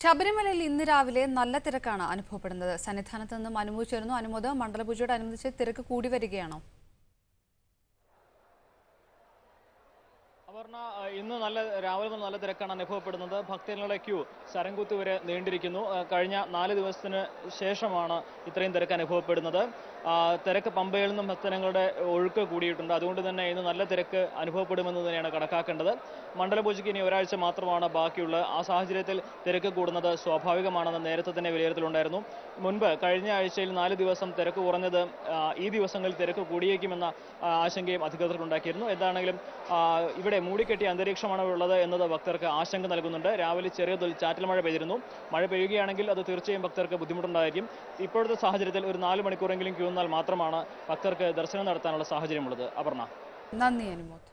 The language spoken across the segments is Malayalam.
ശബരിമലയിൽ ഇന്ന് രാവിലെ നല്ല തിരക്കാണ് അനുഭവപ്പെടുന്നത് സന്നിധാനത്ത് നിന്നും അനുമതി ചേർന്നു അനുമോദ് മണ്ഡലപൂജയോടനുബന്ധിച്ച് തിരക്ക് കൂടി വരികയാണോ അപർണ ആ, ഇന്ന് നല്ല രാവിലെ മുതൽ നല്ല തിരക്കാണ് അനുഭവപ്പെടുന്നത് ഭക്തജനങ്ങളുടെ ക്യൂ ശരംകുത്ത് വരെ നീണ്ടിരിക്കുന്നു ആ, കഴിഞ്ഞ നാല് ദിവസത്തിന് ശേഷമാണ് ഇത്രയും തിരക്ക് അനുഭവപ്പെടുന്നത് ആ, തിരക്ക് പമ്പയിൽ നിന്നും ഭക്തജനങ്ങളുടെ ഒഴുക്ക് കൂടിയിട്ടുണ്ട് അതുകൊണ്ട് തന്നെ ഇന്ന് നല്ല തിരക്ക് അനുഭവപ്പെടുമെന്ന് തന്നെയാണ് കണക്കാക്കേണ്ടത് മണ്ഡലപൂജയ്ക്ക് ഇനി ഒരാഴ്ച മാത്രമാണ് ബാക്കിയുള്ളത് ആ സാഹചര്യത്തിൽ തിരക്ക് കൂടുന്നത് സ്വാഭാവികമാണെന്ന് നേരത്തെ തന്നെ വിലയിരുത്തലുണ്ടായിരുന്നു മുൻപ് കഴിഞ്ഞ ആഴ്ചയിൽ നാല് ദിവസം തിരക്ക് കുറഞ്ഞത് ആ, ഈ ദിവസങ്ങളിൽ തിരക്ക് കൂടിയേക്കുമെന്ന ആ, ആശങ്കയും അധികൃതർക്കുണ്ടാക്കിയിരുന്നു എന്താണെങ്കിലും ആ, ഇവിടെ മൂടിക്കെട്ടിയ അന്തരീക്ഷമാണ് ഉള്ളത് എന്നത് ഭക്തർക്ക് ആശങ്ക നൽകുന്നുണ്ട് രാവിലെ ചെറിയ തോതിൽ ചാറ്റൽ മഴ പെയ്തിരുന്നു മഴ പെയ്യുകയാണെങ്കിൽ അത് തീർച്ചയായും ഭക്തർക്ക് ബുദ്ധിമുട്ടുണ്ടായിരിക്കും ഇപ്പോഴത്തെ സാഹചര്യത്തിൽ ഒരു നാല് മണിക്കൂറെങ്കിലും ക്യൂ നിന്നാൽ മാത്രമാണ് ഭക്തർക്ക് ദർശനം നടത്താനുള്ള സാഹചര്യമുള്ളത് അപർണ നന്ദി അനുമോദ്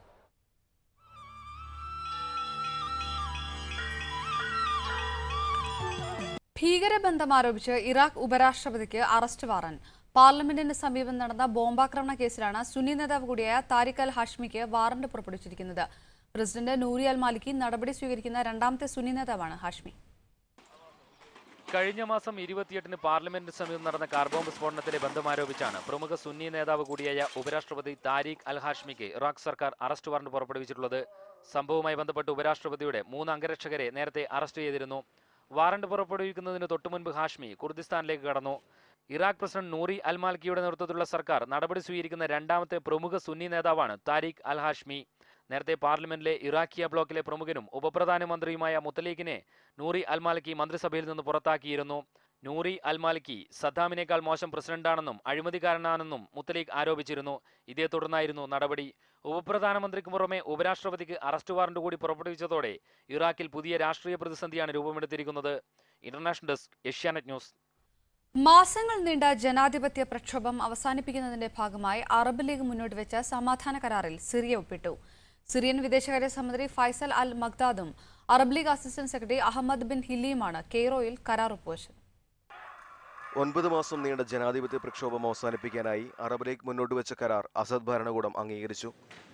ഭീകരബന്ധം ആരോപിച്ച് ഇറാഖ് ഉപരാഷ്ട്രപതിക്ക് അറസ്റ്റ് വാറന്റ് പാർലമെന്റിന് സമീപം നടന്ന ബോംബാക്രമണ കേസിലാണ് സുന്നി നേതാവ് കൂടിയായ താരിഖ് അൽ ഹാഷ്മിക്ക് വാറന്റ് പുറപ്പെടുവിച്ചിരിക്കുന്നത് പ്രസിഡന്റ് നൂരി അൽ മാലിക്കി നടപടി സ്വീകരിക്കുന്ന രണ്ടാമത്തെ സുന്നി നേതാവാണ് ഹാഷ്മി കഴിഞ്ഞ മാസം ഇരുപത്തിയെട്ടിന് പാർലമെന്റിന് സമീപം നടന്ന കാർ ബോംബ് സ്ഫോടനത്തിലെ ബന്ധമാരോപിച്ചാണ് പ്രമുഖ സുന്നി നേതാവ് കൂടിയായ ഉപരാഷ്ട്രപതി താരിഖ് അൽ ഹാഷ്മിക്ക് ഇറാഖ് സർക്കാർ അറസ്റ്റ് വാറന്റ് പുറപ്പെടുവിച്ചിട്ടുള്ളത് സംഭവവുമായി ബന്ധപ്പെട്ട് ഉപരാഷ്ട്രപതിയുടെ മൂന്ന് അംഗരക്ഷകരെ നേരത്തെ അറസ്റ്റ് ചെയ്തിരുന്നു വാറന്റ് പുറപ്പെടുവിക്കുന്നതിന് തൊട്ടുമുൻപ് ഹാഷ്മി കുർദിസ്ഥാനിലേക്ക് കടന്നു ഇറാഖ് പ്രസിഡന്റ് നൂറി അൽ മാൽക്കിയുടെ നേതൃത്വത്തിലുള്ള സർക്കാർ നടപടി സ്വീകരിക്കുന്ന രണ്ടാമത്തെ പ്രമുഖ സുന്നി നേതാവാണ് താരിഖ് അൽ ഹാഷ്മി നേരത്തെ പാർലമെന്റിലെ ഇറാഖിയ ബ്ലോക്കിലെ പ്രമുഖനും ഉപപ്രധാനമന്ത്രിയുമായ മുത്തലീഖിനെ നൂറി അൽ മാലിക്കി മന്ത്രിസഭയിൽ നിന്ന് പുറത്താക്കിയിരുന്നു നൂറി അൽ മാലിക്കി സദ്ദാമിനേക്കാൾ മോശം പ്രസിഡന്റാണെന്നും അഴിമതിക്കാരനാണെന്നും മുത്തലീഖ് ആരോപിച്ചിരുന്നു ഇതേ തുടർന്നായിരുന്നു നടപടി ഉപപ്രധാനമന്ത്രിക്ക് പുറമെ ഉപരാഷ്ട്രപതിക്ക് അറസ്റ്റ് വാറന്റ് കൂടി പുറപ്പെടുവിച്ചതോടെ ഇറാഖിൽ പുതിയ രാഷ്ട്രീയ പ്രതിസന്ധിയാണ് രൂപമെടുത്തിരിക്കുന്നത് ഇന്റർനാഷണൽ ഡെസ്ക് ഏഷ്യാനെറ്റ് ന്യൂസ് മാസങ്ങൾ നീണ്ട ജനാധിപത്യ പ്രക്ഷോഭം അവസാനിപ്പിക്കുന്നതിന്റെ ഭാഗമായി അറബ് ലീഗ് മുന്നോട്ട് വെച്ച സമാധാന കരാറിൽ സിറിയ ഒപ്പിട്ടു സിറിയൻ വിദേശകാര്യ സമിതി ഫൈസൽ അൽ മഗ്ദാദും Arab league assistant secretary Ahmed bin ഹില്ലിയുമാണ് കെയ്റോയിൽ കരാർ ഒപ്പുവച്ചത് ഒൻപത് മാസം നീണ്ട ജനാധിപത്യ പ്രക്ഷോഭം അവസാനിപ്പിക്കാനായി അറബ് ലീഗ് മുന്നോട്ട് വെച്ച കരാർ അസദ് ഭരണകൂടം അംഗീകരിച്ചു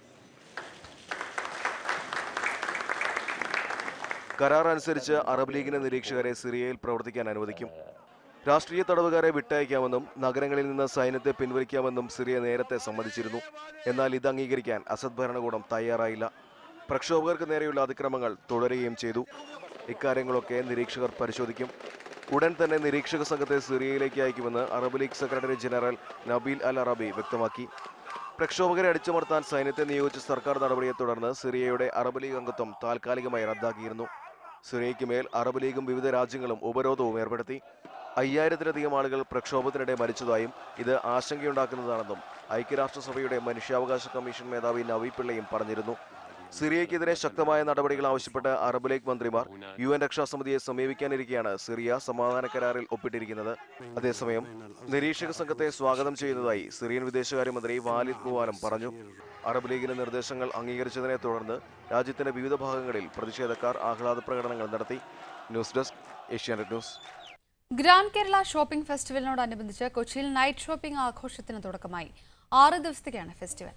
കരാർ അനുസരിച്ച് അറബ് ലീഗിന്റെ നിരീക്ഷകരെ സിറിയയിൽ പ്രവർത്തിക്കാൻ അനുവദിക്കും രാഷ്ട്രീയ തടവുകാരെ വിട്ടയക്കാമെന്നും നഗരങ്ങളിൽ നിന്ന് സൈന്യത്തെ പിൻവലിക്കാമെന്നും സിറിയ നേരത്തെ സമ്മതിച്ചിരുന്നു എന്നാൽ ഇത് അംഗീകരിക്കാൻ അസദ് ഭരണകൂടം തയ്യാറായില്ല പ്രക്ഷോഭകർക്ക് നേരെയുള്ള അതിക്രമങ്ങൾ തുടരുകയും ചെയ്തു ഇക്കാര്യങ്ങളൊക്കെ നിരീക്ഷകർ പരിശോധിക്കും ഉടൻ തന്നെ നിരീക്ഷക സംഘത്തെ സിറിയയിലേക്ക് അയക്കുമെന്ന് Arab league secretary general Nabil al Arabi വ്യക്തമാക്കി പ്രക്ഷോഭകരെ അടിച്ചമർത്താൻ സൈന്യത്തെ നിയോഗിച്ച സർക്കാർ നടപടിയെ തുടർന്ന് സിറിയയുടെ അറബ് ലീഗ് അംഗത്വം താൽക്കാലികമായി റദ്ദാക്കിയിരുന്നു സിറിയയ്ക്ക് മേൽ അറബ് ലീഗും വിവിധ രാജ്യങ്ങളും ഉപരോധവും ഏർപ്പെടുത്തി അയ്യായിരത്തിലധികം ആളുകൾ പ്രക്ഷോഭത്തിനിടെ മരിച്ചതായും ഇത് ആശങ്കയുണ്ടാക്കുന്നതാണെന്നും ഐക്യരാഷ്ട്രസഭയുടെ മനുഷ്യാവകാശ കമ്മീഷൻ മേധാവി നവി പിള്ളയും പറഞ്ഞിരുന്നു സിറിയയ്ക്കെതിരെ ശക്തമായ നടപടികൾ ആവശ്യപ്പെട്ട് അറബ് ലീഗ് മന്ത്രിമാർ യു എൻ രക്ഷാസമിതിയെ സമീപിക്കാനിരിക്കെയാണ് സിറിയ സമാധാന കരാറിൽ ഒപ്പിട്ടിരിക്കുന്നത് അതേസമയം നിരീക്ഷക സംഘത്തെ സ്വാഗതം ചെയ്യുന്നതായി സിറിയൻ വിദേശകാര്യമന്ത്രി വാലിദ് മുവാനം പറഞ്ഞു അറബ് ലീഗിന്റെ നിർദ്ദേശങ്ങൾ അംഗീകരിച്ചതിനെ തുടർന്ന് രാജ്യത്തിന്റെ വിവിധ ഭാഗങ്ങളിൽ പ്രതിഷേധക്കാർ ആഹ്ലാദ പ്രകടനങ്ങൾ നടത്തി news desk Asianet news grand Kerala shopping ഫെസ്റ്റിവലിനോടനുബന്ധിച്ച് കൊച്ചിയിൽ നൈറ്റ് ഷോപ്പിംഗ് ആഘോഷത്തിന് തുടക്കമായി ആറ് ദിവസത്തേക്കാണ് ഫെസ്റ്റിവൽ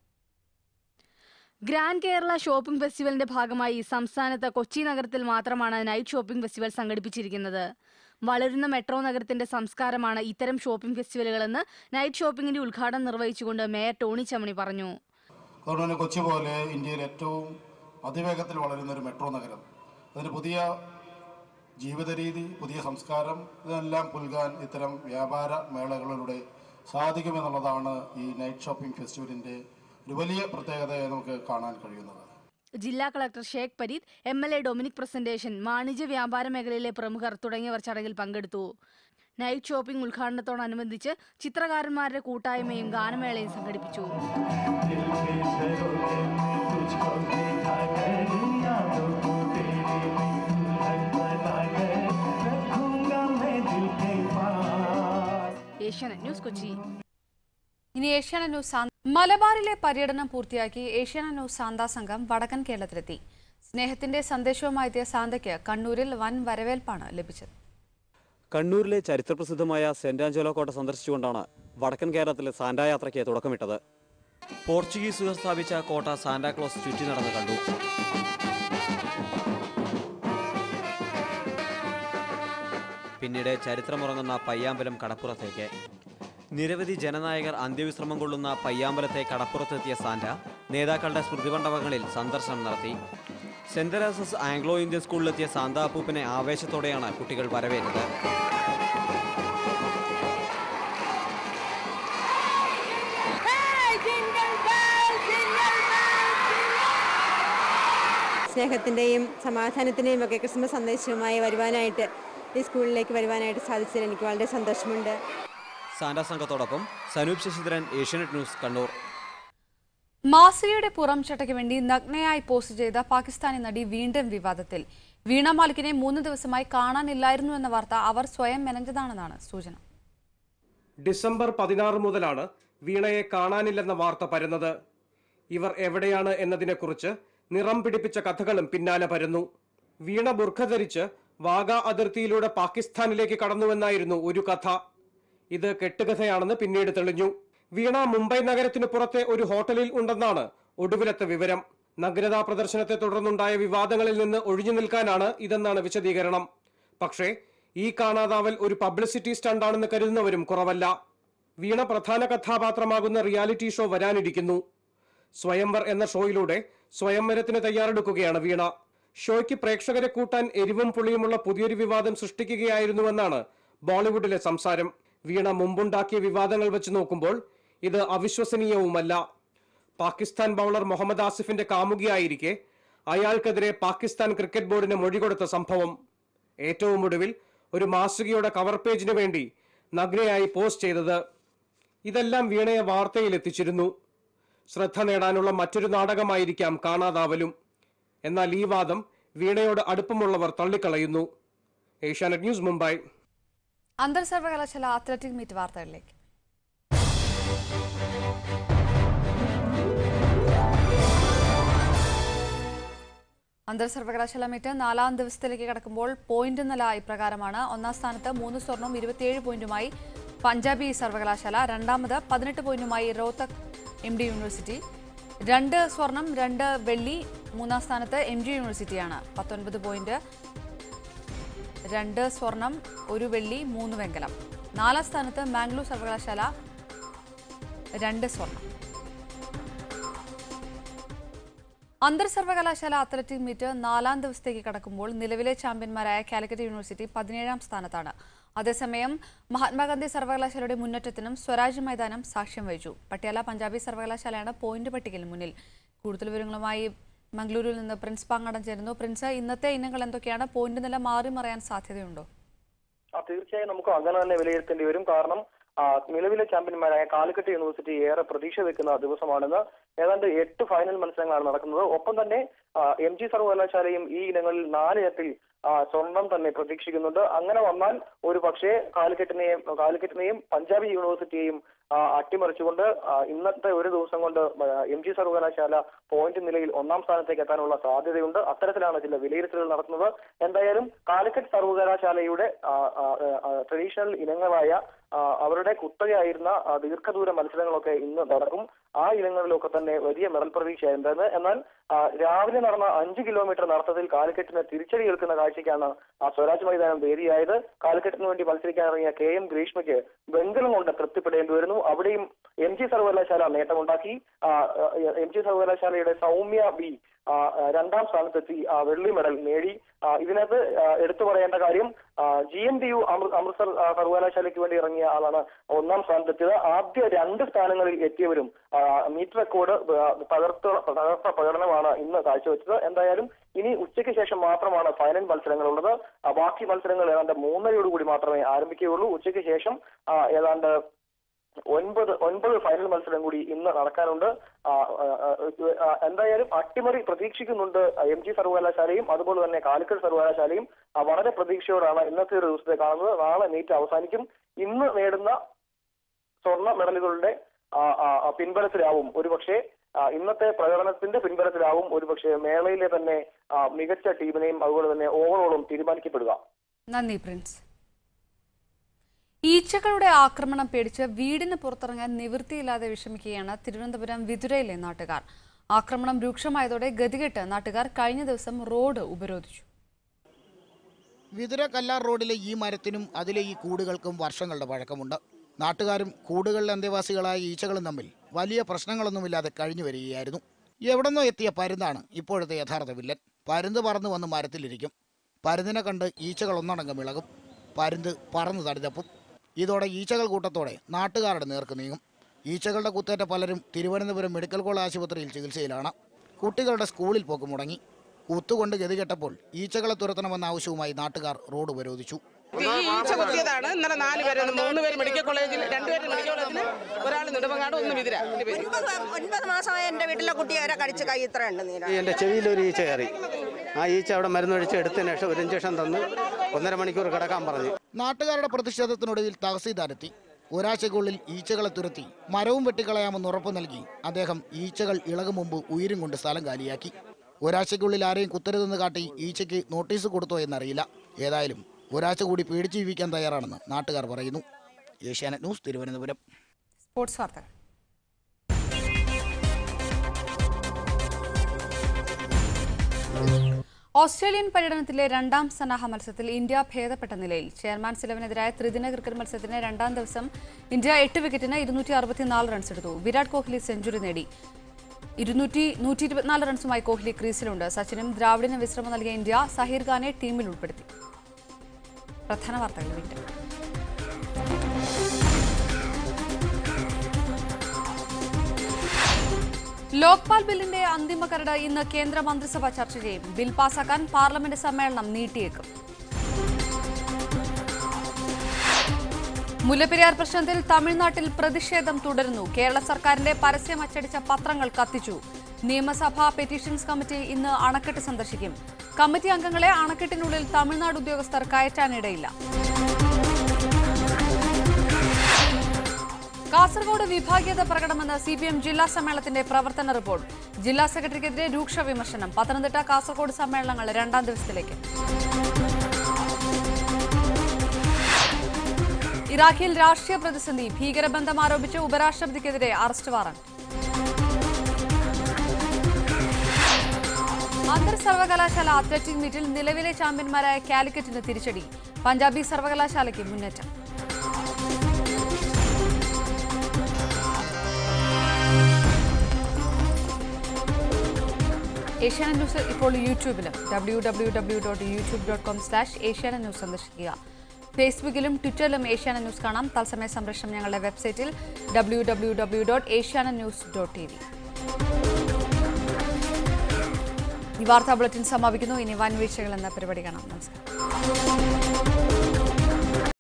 ഗ്രാൻഡ് കേരള ഷോപ്പിംഗ് ഫെസ്റ്റിവലിന്റെ ഭാഗമായി സംസ്ഥാനത്ത് കൊച്ചി നഗരത്തിൽ മാത്രമാണ് നൈറ്റ് ഷോപ്പിംഗ് ഫെസ്റ്റിവൽ സംഘടിപ്പിച്ചിരിക്കുന്നത് വളരുന്ന മെട്രോ നഗരത്തിന്റെ സംസ്കാരമാണ് ഇത്തരം ഷോപ്പിംഗ് ഫെസ്റ്റിവലുകളെന്ന് നൈറ്റ് ഷോപ്പിംഗിന്റെ ഉദ്ഘാടനം നിർവഹിച്ചുകൊണ്ട് മേയർ ടോണി ചമണി പറഞ്ഞു അതുകൊണ്ട് തന്നെ കൊച്ചി പോലെ ഇന്ത്യയിൽ ഏറ്റവും അതിവേഗത്തിൽ വളരുന്ന ഒരു മെട്രോ നഗരം അതിന് പുതിയ ജീവിത രീതി പുതിയ സംസ്കാരം ഇതെല്ലാം പുൽകാൻ ഇത്തരം വ്യാപാര മേളകളിലൂടെ സാധിക്കുമെന്നുള്ളതാണ് ഈ നൈറ്റ് ഷോപ്പിംഗ് ഫെസ്റ്റിവലിൻ്റെ ഒരു വലിയ പ്രത്യേകതയെ നമുക്ക് കാണാൻ കഴിയുന്നത് ജില്ലാ collector Sheikh Pareed M L A Dominic Presentation വാണിജ്യ വ്യാപാര മേഖലയിലെ പ്രമുഖർ തുടങ്ങിയവർ ചടങ്ങിൽ പങ്കെടുത്തു നൈറ്റ് ഷോപ്പിംഗ് ഉദ്ഘാടനത്തോടനുബന്ധിച്ച് ചിത്രകാരന്മാരുടെ കൂട്ടായ്മയും ഗാനമേളയും സംഘടിപ്പിച്ചു ഏഷ്യാനെറ്റ് ന്യൂസ് കൊച്ചി ഇനി ഏഷ്യാനെറ്റ് ന്യൂസ് സാന്ത മലബാറിലെ പര്യടനം പൂർത്തിയാക്കി ഏഷ്യാനെറ്റ് ന്യൂസ് സാന്താ സംഘം വടക്കൻ കേരളത്തിലെത്തി സ്നേഹത്തിന്റെ സന്ദേശവുമായി എത്തിയ സാന്തയ്ക്ക് കണ്ണൂരിൽ വൻ വരവേൽപ്പാണ് ലഭിച്ചത് കണ്ണൂരിലെ ചരിത്രപ്രസിദ്ധമായ സെന്റ് ആഞ്ചലോ കോട്ട സന്ദർശിച്ചുകൊണ്ടാണ് വടക്കൻ കേരളത്തിലെ സാന്റാ യാത്രയ്ക്ക് തുടക്കമിട്ടത് പോർച്ചുഗീസുകാർ സ്ഥാപിച്ച കോട്ട സാന്റാക്ലോസ് ചുറ്റി നടന്ന് കണ്ടു പിന്നീട് ചരിത്രമുറങ്ങുന്ന പയ്യാമ്പലം കടപ്പുറത്തേക്ക് നിരവധി ജനനായകർ അന്ത്യവിശ്രമം കൊള്ളുന്ന പയ്യാമ്പലത്തെ കടപ്പുറത്തെത്തിയ സാന്റ നേതാക്കളുടെ സ്മൃതിമണ്ഡപങ്ങളിൽ സന്ദർശനം നടത്തി സെന്റ് തെരേസസ് ആംഗ്ലോ ഇന്ത്യൻ സ്കൂളിലെത്തിയ സാന്താ അപ്പൂപ്പനെ ആവേശത്തോടെയാണ് കുട്ടികൾ വരവേറ്റത് സ്നേഹത്തിൻ്റെയും സമാധാനത്തിൻ്റെയും ഒക്കെ ക്രിസ്മസ് സന്ദേശവുമായി വരുവാനായിട്ട് ഈ സ്കൂളിലേക്ക് വരുവാനായിട്ട് സാധിച്ചതിൽ എനിക്ക് വളരെ സന്തോഷമുണ്ട് സാന്റ സംഘത്തോടൊപ്പം സനൂപ് ശശിധരൻ ഏഷ്യാനെറ്റ് ന്യൂസ് കണ്ണൂർ മാസികയുടെ പുറം ചട്ടയ്ക്ക് വേണ്ടി നഗ്നയായി പോസ്റ്റ് ചെയ്ത പാകിസ്ഥാനി നടി വീണ്ടും വിവാദത്തിൽ വീണ മാലിക്കിനെ മൂന്ന് ദിവസമായി കാണാനില്ലായിരുന്നു എന്ന വാർത്ത അവർ സ്വയം മെനഞ്ഞതാണെന്നാണ് സൂചന ഡിസംബർ പതിനാറ് മുതലാണ് വീണയെ കാണാനില്ലെന്ന വാർത്ത പരന്നത് ഇവർ എവിടെയാണ് എന്നതിനെക്കുറിച്ച് നിറം പിടിപ്പിച്ച കഥകളും പിന്നാലെ പരന്നു വീണ ബുർഖ ധരിച്ച് വാഗ അതിർത്തിയിലൂടെ പാകിസ്ഥാനിലേക്ക് കടന്നുവെന്നായിരുന്നു ഒരു കഥ ഇത് കെട്ടുകഥയാണെന്ന് പിന്നീട് തെളിഞ്ഞു വീണ മുംബൈ നഗരത്തിനു പുറത്തെ ഒരു ഹോട്ടലിൽ ഉണ്ടെന്നാണ് ഒടുവിലത്തെ വിവരം നഗ്നതാ പ്രദർശനത്തെ തുടർന്നുണ്ടായ വിവാദങ്ങളിൽ നിന്ന് ഒഴിഞ്ഞു നിൽക്കാനാണ് ഇതെന്നാണ് വിശദീകരണം പക്ഷേ ഈ കാണാതാവൽ ഒരു പബ്ലിസിറ്റി സ്റ്റണ്ടാണെന്ന് കരുതുന്നവരും കുറവല്ല വീണ പ്രധാന കഥാപാത്രമാകുന്ന റിയാലിറ്റി ഷോ വരാനിരിക്കുന്നു സ്വയംവർ എന്ന ഷോയിലൂടെ സ്വയംവരത്തിന് തയ്യാറെടുക്കുകയാണ് വീണ ഷോയ്ക്ക് പ്രേക്ഷകരെ കൂട്ടാൻ എരിവും പുളിയുമുള്ള പുതിയൊരു വിവാദം സൃഷ്ടിക്കുകയായിരുന്നുവെന്നാണ് ബോളിവുഡിലെ സംസാരം വീണ മുമ്പുണ്ടാക്കിയ വിവാദങ്ങൾ വെച്ച് നോക്കുമ്പോൾ ഇത് അവിശ്വസനീയവുമല്ല പാകിസ്ഥാൻ ബൗളർ മുഹമ്മദ് ആസിഫിന്റെ കാമുകിയായിരിക്കെ അയാൾക്കെതിരെ പാകിസ്ഥാൻ ക്രിക്കറ്റ് ബോർഡിന് മൊഴി കൊടുത്ത സംഭവം ഏറ്റവും ഒടുവിൽ ഒരു മാസികയുടെ കവർ പേജിന് വേണ്ടി നഗ്നയായി പോസ്റ്റ് ചെയ്തത് ഇതെല്ലാം വീണയെ വാർത്തയിൽ എത്തിച്ചിരുന്നു ശ്രദ്ധ നേടാനുള്ള മറ്റൊരു നാടകമായിരിക്കാം കാണാതാവലും എന്നാൽ ഈ വാദം വീണയോട് അടുപ്പമുള്ളവർ തള്ളിക്കളയുന്നു ഏഷ്യാനെറ്റ് ന്യൂസ് മുംബൈ അന്തർ സർവകലാശാല അത്ലറ്റിക് മീറ്റ് വാർത്തകളിലേക്ക് അന്തർ സർവകലാശാല മീറ്റ് നാലാം ദിവസത്തിലേക്ക് കടക്കുമ്പോൾ പോയിന്റ് നില ഇപ്രകാരമാണ് ഒന്നാം സ്ഥാനത്ത് മൂന്ന് സ്വർണവും ഇരുപത്തിയേഴ് പോയിന്റുമായി പഞ്ചാബി സർവകലാശാല രണ്ടാമത് പതിനെട്ട് പോയിന്റുമായി റോത്തക് എം ഡി യൂണിവേഴ്സിറ്റി രണ്ട് സ്വർണം രണ്ട് വെള്ളി മൂന്നാം സ്ഥാനത്ത് എം ജി യൂണിവേഴ്സിറ്റിയാണ് പത്തൊൻപത് പോയിന്റ് രണ്ട് സ്വർണം ഒരു വെള്ളി മൂന്ന് വെങ്കലം നാലാം സ്ഥാനത്ത് മാംഗ്ലൂർ സർവകലാശാല രണ്ട് സ്വർണം അന്തർ സർവകലാശാല അത്ലറ്റിക് മീറ്റ് നാലാം ദിവസത്തേക്ക് കടക്കുമ്പോൾ നിലവിലെ ചാമ്പ്യന്മാരായ കാലിക്കറ്റ് യൂണിവേഴ്സിറ്റി പതിനേഴാം സ്ഥാനത്താണ് അതേസമയം മഹാത്മാഗാന്ധി സർവകലാശാലയുടെ മുന്നേറ്റത്തിനും സ്വരാജ് മൈതാനം സാക്ഷ്യം വഹിച്ചു പട്യാല പഞ്ചാബി സർവകലാശാലയാണ് പോയിന്റ് പട്ടികയിൽ മുന്നിൽ കൂടുതൽ വിവരങ്ങളുമായി മംഗളൂരുവിൽ നിന്ന് പ്രിൻസ് പാങ്ങടം ചേരുന്നു പ്രിൻസ് ഇന്നത്തെ ഇനങ്ങൾ എന്തൊക്കെയാണ് പോയിന്റ് നില മാറി മറയാൻ സാധ്യതയുണ്ടോ ആ തീർച്ചയായും നമുക്ക് അങ്ങനെ തന്നെ വിലയിരുത്തേണ്ടി വരും കാരണം ആ, നിലവിലെ ചാമ്പ്യന്മാരായ കാലിക്കറ്റ് യൂണിവേഴ്സിറ്റി ഏറെ പ്രതീക്ഷ വെക്കുന്ന ദിവസമാണെന്ന് ഏതാണ്ട് എട്ട് ഫൈനൽ മത്സരങ്ങളാണ് നടക്കുന്നത് ഒപ്പം തന്നെ എം ജി സർവകലാശാലയും ഈ ഇനങ്ങളിൽ നാലിനത്തിൽ ആ, സ്വർണം തന്നെ പ്രതീക്ഷിക്കുന്നുണ്ട് അങ്ങനെ വന്നാൽ ഒരു പക്ഷേ കാലിക്കറ്റിനെയും കാലിക്കറ്റിനെയും പഞ്ചാബി യൂണിവേഴ്സിറ്റിയെയും ആ, അട്ടിമറിച്ചുകൊണ്ട് ആ, ഇന്നത്തെ ഒരു ദിവസം കൊണ്ട് എം ജി സർവകലാശാല പോയിന്റ് നിലയിൽ ഒന്നാം സ്ഥാനത്തേക്ക് എത്താനുള്ള സാധ്യതയുണ്ട് അത്തരത്തിലാണ് ചില വിലയിരുത്തലുകൾ നടത്തുന്നത് എന്തായാലും കാലിക്കറ്റ് സർവകലാശാലയുടെ ട്രഡീഷണൽ ഇനങ്ങളായ ആ, അവരുടെ കുത്തകയായിരുന്ന ആ, ദീർഘദൂര മത്സരങ്ങളൊക്കെ ഇന്ന് നടക്കും ആ ഇനങ്ങളിലൊക്കെ തന്നെ വലിയ മെഡൽ പ്രതീക്ഷയായിരുന്നത് എന്നാൽ ആ, രാവിലെ നടന്ന അഞ്ച് കിലോമീറ്റർ നടത്തത്തിൽ കാലിക്കറ്റിന് തിരിച്ചടി എടുക്കുന്ന കാഴ്ചയ്ക്കാണ് ആ സ്വരാജ് മൈതാനം വേദിയായത് കാലിക്കറ്റിന് വേണ്ടി മത്സരിക്കാൻ ഇറങ്ങിയ കെ എം ഗ്രീഷ്മയ്ക്ക് വെങ്കലം കൊണ്ട് തൃപ്തിപ്പെടേണ്ടി വരുന്നു അവിടെയും എം ജി സർവകലാശാല നേട്ടമുണ്ടാക്കി ആ, ആ, എം ജി സർവകലാശാലയുടെ സൗമ്യ ബി ആ, ആ, രണ്ടാം സ്ഥാനത്തെത്തി ആ, വെള്ളി മെഡൽ നേടി ആ, ഇതിനകത്ത് ആ, എടുത്തു പറയേണ്ട കാര്യം G M D U Amritsar ആ, സർവകലാശാലയ്ക്ക് വേണ്ടി ഇറങ്ങിയ ആളാണ് ഒന്നാം സ്ഥാനത്തെത്തിയത് ആദ്യ രണ്ട് സ്ഥാനങ്ങളിൽ എത്തിയവരും ആ, മീറ്റ് റെക്കോർഡ് ആ, തകർത്ത തകർത്ത പ്രകടനമാണ് ഇന്ന് കാഴ്ചവെച്ചത് എന്തായാലും ഇനി ഉച്ചയ്ക്ക് ശേഷം മാത്രമാണ് ഫൈനൽ മത്സരങ്ങളുള്ളത് ആ, ബാക്കി മത്സരങ്ങൾ ഏതാണ്ട് മൂന്നരയോടുകൂടി മാത്രമേ ആരംഭിക്കുകയുള്ളൂ ഉച്ചയ്ക്ക് ശേഷം ആ, ഏതാണ്ട് ഒൻപത് ഒൻപത് ഫൈനൽ മത്സരം കൂടി ഇന്ന് നടക്കാനുണ്ട് ആ, ആ, ആ, ആ, എന്തായാലും അട്ടിമറി പ്രതീക്ഷിക്കുന്നുണ്ട് എം ജി സർവകലാശാലയും അതുപോലെ തന്നെ കാലിക്കറ്റ് സർവകലാശാലയും ആ, വളരെ പ്രതീക്ഷയോടാണ് ഇന്നത്തെ ഒരു ദിവസത്തെ കാണുന്നത് നാളെ മീറ്റ് അവസാനിക്കും ഇന്ന് നേടുന്ന സ്വർണ്ണ മെഡലുകളുടെ ആ, ആ, ആ, പിൻബലത്തിലാവും ഒരുപക്ഷെ ആ, ഇന്നത്തെ പ്രകടനത്തിന്റെ പിൻബലത്തിലാവും ഒരുപക്ഷെ മേളയിലെ തന്നെ ആ, മികച്ച ടീമിനെയും അതുപോലെ തന്നെ ഓവറോളും തീരുമാനിക്കപ്പെടുക നന്ദി പ്രിൻസ് ഈച്ചകളുടെ ആക്രമണം പേടിച്ച് വീടിന് പുറത്തിറങ്ങാൻ നിവൃത്തിയില്ലാതെ വിഷമിക്കുകയാണ് തിരുവനന്തപുരം വിതുരയിലെ നാട്ടുകാർ ആക്രമണം രൂക്ഷമായതോടെ ഗതികെട്ട് നാട്ടുകാർ കഴിഞ്ഞ ദിവസം റോഡ് ഉപരോധിച്ചു വിതുര കല്ലാർ റോഡിലെ ഈ മരത്തിനും അതിലെ ഈ കൂടുകൾക്കും വർഷങ്ങളുടെ പഴക്കമുണ്ട് നാട്ടുകാരും കൂടുകളിലെ അന്തേവാസികളായ ഈച്ചകളും തമ്മിൽ വലിയ പ്രശ്നങ്ങളൊന്നുമില്ലാതെ കഴിഞ്ഞു വരികയായിരുന്നു എവിടെന്നോ എത്തിയ പരുന്താണ് ഇപ്പോഴത്തെ യഥാർത്ഥ വില്ലൻ പരുന്ത് പറന്നു വന്ന് മരത്തിലിരിക്കും പരുന്തിനെ കണ്ട് ഈച്ചകൾ ഒന്നടങ്കം ഇളകും പരുന്ത് പറന്ന് തടിതപ്പും ഇതോടെ ഈച്ചകൾ കൂട്ടത്തോടെ നാട്ടുകാരുടെ നേർക്ക് നീങ്ങും ഈച്ചകളുടെ കുത്തേറ്റ പലരും തിരുവനന്തപുരം മെഡിക്കൽ കോളേജ് ആശുപത്രിയിൽ ചികിത്സയിലാണ് കുട്ടികളുടെ സ്കൂളിൽ പോക്ക് മുടങ്ങി കുത്തുകൊണ്ട് ഗതികെട്ടപ്പോൾ ഈച്ചകളെ തുരത്തണമെന്ന ആവശ്യവുമായി നാട്ടുകാർ റോഡ് ഉപരോധിച്ചു ഈ ഈച്ച കുത്തിയതാണ് ഇന്നലെ നാല് പേര് മൂന്ന് പേര് മെഡിക്കൽ കോളേജിൽ രണ്ടുപേര് മെഡിക്കൽ കോളേജിൽ ഒരാൾ നെടുമങ്ങാട് ഒന്ന് വിതിര ഒൻപത് മാസമായ എന്റെ വീട്ടിലെ കുട്ടിയെ വരെ കടിച്ച് കൈ ഇത്ര ഉണ്ട് നീര എൻ്റെ ചെവിയിൽ ഒരു ഈച്ച കയറി ആ ഈച്ച അവിടെ മരുന്നൊഴിച്ച് എടുത്തതിന് ശേഷം ഒരു ഇഞ്ചക്ഷൻ തന്ന് ഒന്നര മണിക്കൂർ കിടക്കാൻ പറഞ്ഞു നാട്ടുകാരുടെ പ്രതിഷേധത്തിനൊടുവിൽ തഹസീൽദാരെത്തി ഒരാഴ്ചയ്ക്കുള്ളിൽ ഈച്ചകളെ തുരത്തി മരവും വെട്ടിക്കളയാമെന്ന് ഉറപ്പു നൽകി അദ്ദേഹം ഈച്ചകൾ ഇളകും മുമ്പ് ഉയരും കൊണ്ട് സ്ഥലം കാലിയാക്കി ഒരാഴ്ചയ്ക്കുള്ളിൽ ആരെയും കുത്തരുതെന്ന് കാട്ടി ഈച്ചയ്ക്ക് നോട്ടീസ് കൊടുത്തോ എന്നറിയില്ല ഏതായാലും ഒരാഴ്ച കൂടി പേടിച്ചു ജീവിക്കാൻ തയ്യാറാണെന്ന് നാട്ടുകാർ പറയുന്നു ഏഷ്യാനെറ്റ് ന്യൂസ് തിരുവനന്തപുരം സ്പോർട്സ് വാർത്തകൾ ഓസ്ട്രേലിയൻ പര്യടനത്തിലെ രണ്ടാം സന്നാഹ മത്സരത്തിൽ ഇന്ത്യ ഭേദപ്പെട്ട നിലയിൽ ചെയർമാൻസ് ഇലവനെതിരായ ത്രിദിന ക്രിക്കറ്റ് മത്സരത്തിന്റെ രണ്ടാം ദിവസം ഇന്ത്യ എട്ട് വിക്കറ്റിന് ഇരുന്നൂറ്റി അറുപത്തിനാല് റൺസ് എടുത്തു വിരാട് കോഹ്ലി സെഞ്ചുറി നേടി ഇരുന്നൂറ്റി നൂറ്റി ഇരുപത്തിനാല് റൺസുമായി കോഹ്ലി ക്രീസിലുണ്ട് സച്ചിനും ദ്രാവിഡിനും വിശ്രമം നൽകിയ ഇന്ത്യ സഹീർ ഖാനെ ടീമിൽ ഉൾപ്പെടുത്തി പ്രധാന വാർത്തകൾ വീണ്ടും ലോക്പാൽ ബില്ലിന്റെ അന്തിമ കരട് ഇന്ന് കേന്ദ്ര മന്ത്രിസഭ ചർച്ച ചെയ്യും ബിൽ പാസാക്കാൻ പാർലമെന്റ് സമ്മേളനം നീട്ടിയേക്കും മുല്ലപ്പെരിയാർ പ്രശ്നത്തിൽ തമിഴ്നാട്ടിൽ പ്രതിഷേധം തുടരുന്നു കേരള സർക്കാരിന്റെ പരസ്യം അച്ചടിച്ച പത്രങ്ങൾ കത്തിച്ചു നിയമസഭാ പെറ്റീഷൻസ് കമ്മിറ്റി ഇന്ന് അണക്കെട്ട് സന്ദർശിക്കും കമ്മിറ്റി അംഗങ്ങളെ അണക്കെട്ടിനുള്ളിൽ തമിഴ്നാട് ഉദ്യോഗസ്ഥർ കയറ്റാനിടയില്ല കാസർഗോഡ് വിഭാഗീയത പ്രകടമെന്ന് സി പി എം ജില്ലാ സമ്മേളനത്തിന്റെ പ്രവർത്തന റിപ്പോർട്ട് ജില്ലാ സെക്രട്ടറിക്കെതിരെ രൂക്ഷ വിമർശനം പത്തനംതിട്ട കാസർഗോഡ് സമ്മേളനങ്ങൾ രണ്ടാം ദിവസത്തിലേക്ക് ഇറാഖിൽ രാഷ്ട്രീയ പ്രതിസന്ധി ഭീകരബന്ധം ആരോപിച്ച് ഉപരാഷ്ട്രപതിക്കെതിരെ അറസ്റ്റ് വാറന്റ് അന്തർ സർവകലാശാല അത്ലറ്റിക് മീറ്റിൽ നിലവിലെ ചാമ്പ്യന്മാരായ കാലിക്കറ്റിന് തിരിച്ചടി പഞ്ചാബി സർവകലാശാലയ്ക്ക് മുന്നേറ്റം ഏഷ്യാനെറ്റ് ന്യൂസ് ഇപ്പോൾ യൂട്യൂബിലും W W W dot YouTube dot com slash Asianet news സന്ദർശിക്കുക ഫേസ്ബുക്കിലും ട്വിറ്ററിലും ഏഷ്യാനെറ്റ് ന്യൂസ് കാണാം തത്സമയ സംപ്രേഷണം ഞങ്ങളുടെ വെബ്സൈറ്റിൽ W W W dot Asianet news dot TV വി ഈ വാർത്താ ബുള്ളറ്റിൻ സമാപിക്കുന്നു ഇനി വൻ വീഴ്ചകൾ എന്ന പരിപാടി കാണാം നമസ്കാരം